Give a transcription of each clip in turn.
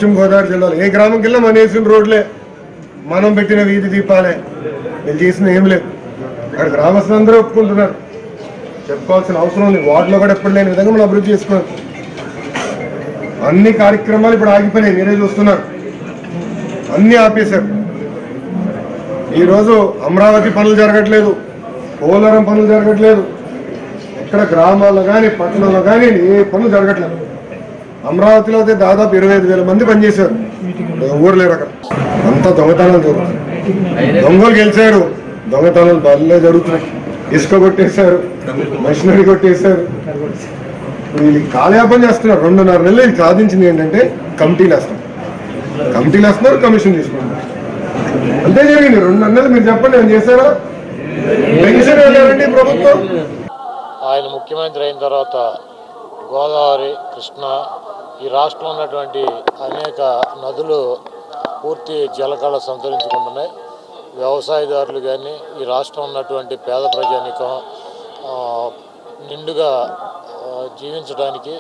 పశ్చిమ గోదావరి జిల్లాలో ఏ గ్రామంకి వెళ్ళినా మనం వేసిన రోడ్లే మనం పెట్టిన వీధి దీపాలే వీళ్ళు చేసిన ఏం లేదు అక్కడ గ్రామస్తులందరూ ఒప్పుకుంటున్నారు చెప్పుకోవాల్సిన అవసరం ఉంది వార్డులో కూడా ఎప్పుడు లేని విధంగా మనం అభివృద్ధి చేసుకున్నాం అన్ని కార్యక్రమాలు ఇప్పుడు ఆగిపోయినాయి మీరే చూస్తున్నారు అన్ని ఆపేశారు ఈరోజు అమరావతి పనులు జరగట్లేదు పోలవరం పనులు జరగట్లేదు ఇక్కడ గ్రామాల్లో కానీ పట్టణంలో కానీ ఏ పనులు జరగట్లేదు అమరావతిలో అయితే దాదాపు ఇరవై ఐదు వేల మంది పనిచేశారు ఊరు లేరు అక్కడ అంతా దొంగతనాలు జరుగుతుంది దొంగలు గెలిచారు దొంగతనాలు బల్లే జరుగుతున్నాయి ఇసుక కొట్టేశారు మెషినరీ కొట్టేశారు ఇప్పుడు వీళ్ళు కాలయాపన చేస్తున్నారు రెండున్నర నెలలు వీళ్ళు సాధించింది ఏంటంటే కమిటీలు వేస్తాం కమిటీలు వేస్తున్నారు కమిషన్ తీసుకుంటున్నారు అంతే జరిగింది రెండున్నర నెలలు మీరు చెప్పండి ఏం చేశారా పెన్షన్ వెళ్ళారండి ప్రభుత్వం ఆయన ముఖ్యమంత్రి అయిన తర్వాత గోదావరి కృష్ణ ఈ రాష్ట్రంలో ఉన్నటువంటి అనేక నదులు పూర్తి జలకళ సంతరించుకుంటున్నాయి వ్యవసాయదారులు కానీ ఈ రాష్ట్రం ఉన్నటువంటి పేద ప్రజానికం ఆ, నిండుగా ఆ, జీవించడానికి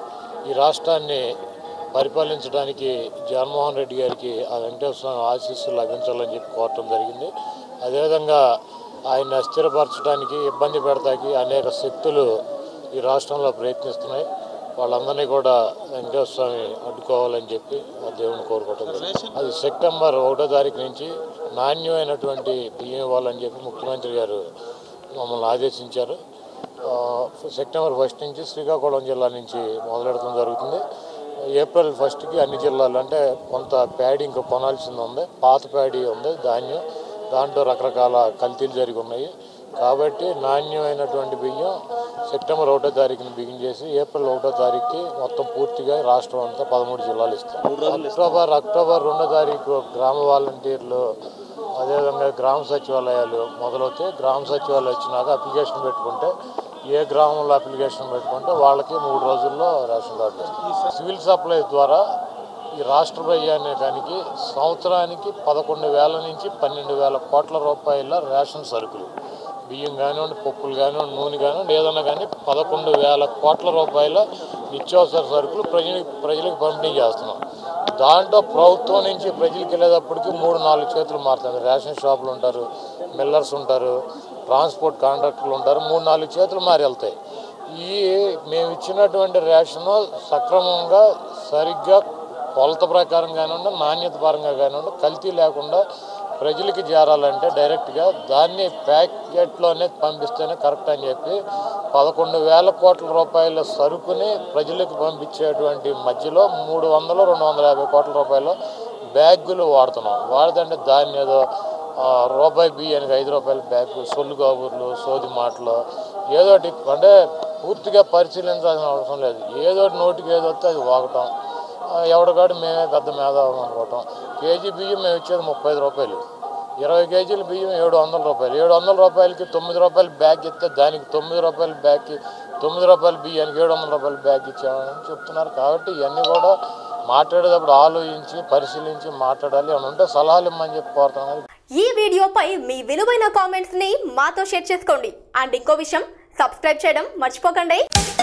ఈ రాష్ట్రాన్ని పరిపాలించడానికి జగన్మోహన్ రెడ్డి గారికి ఆ వెంకటేశ్వర స్వామి ఆశీస్సులు లభించాలని చెప్పి కోరటం జరిగింది అదేవిధంగా ఆయన అస్థిరపరచడానికి ఇబ్బంది పెడతాకి అనేక శక్తులు ఈ రాష్ట్రంలో ప్రయత్నిస్తున్నాయి వాళ్ళందరినీ కూడా వెంకటేశ్వర స్వామి అడ్డుకోవాలని చెప్పి ఆ దేవుని కోరుకోవటం జరిగింది అది సెప్టెంబర్ ఒకటో తారీఖు నుంచి నాణ్యమైనటువంటి బియ్యం ఇవ్వాలని చెప్పి ముఖ్యమంత్రి గారు మమ్మల్ని ఆదేశించారు ఆ, సెప్టెంబర్ ఫస్ట్ నుంచి శ్రీకాకుళం జిల్లా నుంచి మొదలెడటం జరుగుతుంది ఏప్రిల్ ఫస్ట్కి అన్ని జిల్లాలు అంటే కొంత ప్యాడీ ఇంకా కొనాల్సింది ఉంది పాత ప్యాడీ ఉంది ధాన్యం దాంట్లో రకరకాల కల్తీలు జరిగి ఉన్నాయి కాబట్టి నాణ్యమైనటువంటి బియ్యం సెప్టెంబర్ ఒకటో తారీఖున బిగిన్ చేసి ఏప్రిల్ ఒకటో తారీఖుకి మొత్తం పూర్తిగా రాష్ట్రం అంతా పదమూడు జిల్లాలు ఇస్తాం అక్టోబర్ అక్టోబర్ రెండో తారీఖు గ్రామ వాలంటీర్లు అదేవిధంగా గ్రామ సచివాలయాలు మొదలవుతాయి గ్రామ సచివాలయం వచ్చినాక అప్లికేషన్ పెట్టుకుంటే ఏ గ్రామంలో అప్లికేషన్ పెట్టుకుంటే వాళ్ళకి మూడు రోజుల్లో రేషన్ కార్డులు వస్తాయి సివిల్ సప్లైస్ ద్వారా ఈ రాష్ట్ర ప్రజానీకానికి సంవత్సరానికి పదకొండు వేల నుంచి పన్నెండు వేల కోట్ల రూపాయల రేషన్ సరుకులు బియ్యం కానివ్వండి పప్పులు కానివ్వండి నూనె కానివ్వండి ఏదన్నా కానీ పదకొండు వేల కోట్ల రూపాయల నిత్యావసర సరుకులు ప్రజలకు ప్రజలకు పంపిణీ చేస్తున్నాం దాంట్లో ప్రభుత్వం నుంచి ప్రజలకు వెళ్ళేటప్పటికి మూడు నాలుగు చేతులు మారుతుంది రేషన్ షాపులు ఉంటారు మిల్లర్స్ ఉంటారు ట్రాన్స్పోర్ట్ కాంట్రాక్టర్లు ఉంటారు మూడు నాలుగు చేతులు మారి వెళ్తాయి ఈ మేము ఇచ్చినటువంటి రేషన్ సక్రమంగా సరిగ్గా కొలత ప్రకారం కానివ్వండి నాణ్యత పరంగా కానివ్వండి కల్తీ లేకుండా ప్రజలకి చేరాలంటే డైరెక్ట్గా దాన్ని ప్యాకెట్లోనే పంపిస్తేనే కరెక్ట్ అని చెప్పి పదకొండు వేల కోట్ల రూపాయల సరుకుని ప్రజలకు పంపించేటువంటి మధ్యలో మూడు వందలు రెండు వందల యాభై కోట్ల రూపాయలు బ్యాగులు వాడుతున్నాం వాడుతుంటే దాన్ని ఏదో ఆ, రూపాయి బియ్యానికి ఐదు రూపాయల బ్యాగ్ సొల్లు కాబూర్లు సోది మాటలు ఏదోటి అంటే పూర్తిగా పరిశీలించాల్సిన అవసరం లేదు ఏదోటి నోటికి ఏదో వస్తే అది వాగటం ఆ, ఎవడికాడు మేమే పెద్ద మేధావం అనుకోవటం కేజీ బియ్యం మేము ఇచ్చేది ముప్పై ఐదు రూపాయలు ఇరవై కేజీల బియ్యం ఏడు వందల రూపాయలు ఏడు వందల రూపాయలకి తొమ్మిది రూపాయల బ్యాగ్ ఇస్తే దానికి తొమ్మిది రూపాయల బ్యాగ్కి తొమ్మిది రూపాయల బియ్యానికి ఏడు వందల రూపాయల బ్యాగ్ ఇచ్చామని చెప్తున్నారు కాబట్టి ఇవన్నీ కూడా మాట్లాడేటప్పుడు ఆలోచించి పరిశీలించి మాట్లాడాలి అని ఉంటే సలహాలు ఇమ్మని చెప్పి కోరుతున్నాను ఈ వీడియోపై మీ విలువైన కామెంట్స్ ని మాతో షేర్ చేసుకోండి అండ్ ఇంకో విషయం సబ్స్క్రైబ్ చేయడం మర్చిపోకండి